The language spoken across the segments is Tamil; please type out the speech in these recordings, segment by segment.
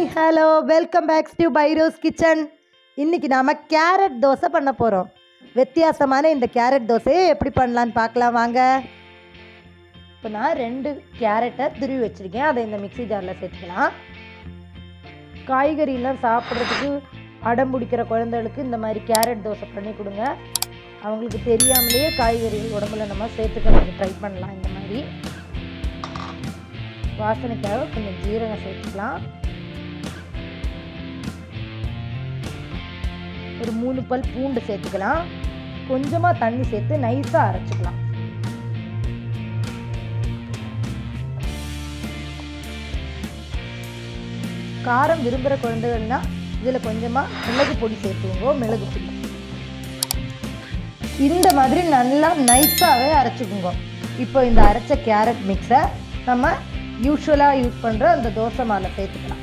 hello welcome back to Fairoz kitchen இன்னைக்கு நாம் கேரட் தோசை பண்ண போகிறோம் வித்தியாசமான இந்த கேரட் தோசையை எப்படி பண்ணலான்னு பார்க்கலாம் வாங்க இப்போ நான் ரெண்டு கேரட்டை துருவி வச்சுருக்கேன் அதை இந்த மிக்ஸி ஜாரில் சேர்த்துக்கலாம் காய்கறிலாம் சாப்பிட்றதுக்கு அடம் பிடிக்கிற குழந்தைகளுக்கு இந்த மாதிரி கேரட் தோசை பண்ணி கொடுங்க அவங்களுக்கு தெரியாமலேயே காய்கறி உடம்புல நம்ம சேர்த்துக்க ட்ரை பண்ணலாம் இந்த மாதிரி வாசனைக்காக கொஞ்சம் ஜீரகம் சேர்த்துக்கலாம் ஒரு மூணு பல் பூண்டு சேர்த்துக்கலாம் கொஞ்சமாக தண்ணி சேர்த்து நைஸாக அரைச்சிக்கலாம் காரம் விரும்புகிற குழந்தைகள்னா இதில் கொஞ்சமாக மிளகு பொடி சேர்த்துக்கோங்க மிளகு பொடி இந்த மாதிரி நல்லா நைஸாகவே அரைச்சிக்கோங்க இப்போ இந்த அரைச்ச கேரட் மிக்ஸை நம்ம யூஸ்வலாக யூஸ் பண்ணுற அந்த தோசை மாலை சேர்த்துக்கலாம்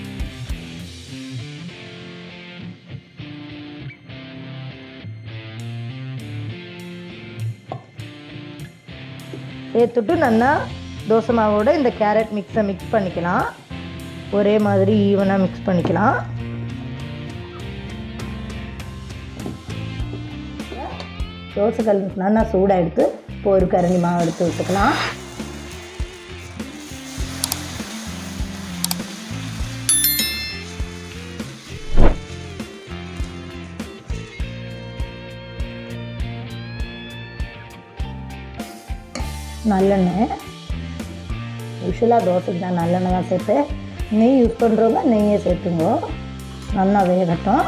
சேர்த்துட்டு நல்லா தோசை மாவோட இந்த கேரட் மிக்ஸை மிக்ஸ் பண்ணிக்கலாம் ஒரே மாதிரி ஈவனாக மிக்ஸ் பண்ணிக்கலாம் தோசை கல் நல்லா சூடாக எடுத்து இப்போ ஒரு கரண்டி மாவு எடுத்து விட்டுக்கலாம் நல்லெண்ணெய் யூஸ்வலாக தோசைக்கு தான் நல்லெண்ணெய் தான் சேர்த்து நெய் யூஸ் பண்ணுறவங்க நெய்யை சேர்த்துங்க நல்லா வேகட்டும்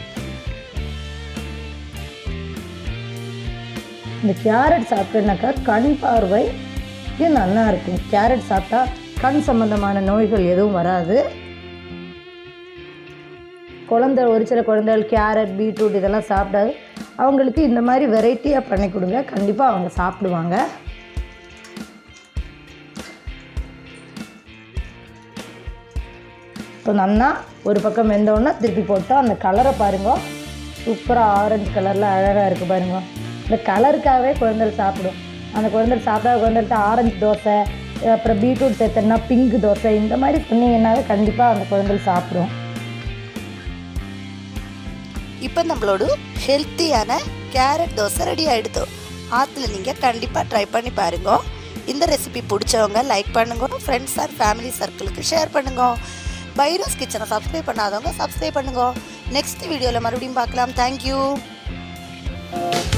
இந்த கேரட் சாப்பிட்டேனாக்கா கண் பார்வை இது நல்லா இருக்கும் கேரட் சாப்பிட்டா கண் சம்மந்தமான நோய்கள் எதுவும் வராது குழந்தை ஒரு சில குழந்தைகள் கேரட் பீட்ரூட் இதெல்லாம் சாப்பிடாது அவங்களுக்கு இந்த மாதிரி வெரைட்டியாக பண்ணி கொடுங்க கண்டிப்பாக அவங்க சாப்பிடுவாங்க இப்போ நல்லா ஒரு பக்கம் வெந்தோடனே திருப்பி போட்டோம் அந்த கலரை பாருங்க சூப்பராக ஆரஞ்சு கலரில் அழகாக இருக்குது பாருங்க இந்த கலருக்காகவே குழந்தைகள் சாப்பிடும் அந்த குழந்தைகள் சாப்பிடாத குழந்தைகிட்ட ஆரஞ்சு தோசை அப்புறம் பீட்ரூட் சேர்த்தோன்னா பிங்க் தோசை இந்த மாதிரி சொன்னீங்கன்னாவே கண்டிப்பாக அந்த குழந்தைகள் சாப்பிடும் இப்போ நம்மளோட ஹெல்த்தியான கேரட் தோசை ரெடி ஆகிடுது ஆற்றுல நீங்கள் கண்டிப்பாக ட்ரை பண்ணி பாருங்க இந்த ரெசிபி பிடிச்சவங்க லைக் பண்ணுங்க ஃப்ரெண்ட்ஸ் அண்ட் ஃபேமிலி சர்க்கிளுக்கு ஷேர் பண்ணுங்க பைரோஸ் கிச்சனை சப்ஸ்கிரைப் பண்ணாதவங்க சப்ஸ்கிரைப் பண்ணுங்க நெக்ஸ்ட் வீடியோவில் மறுபடியும் பார்க்கலாம் தேங்க்யூ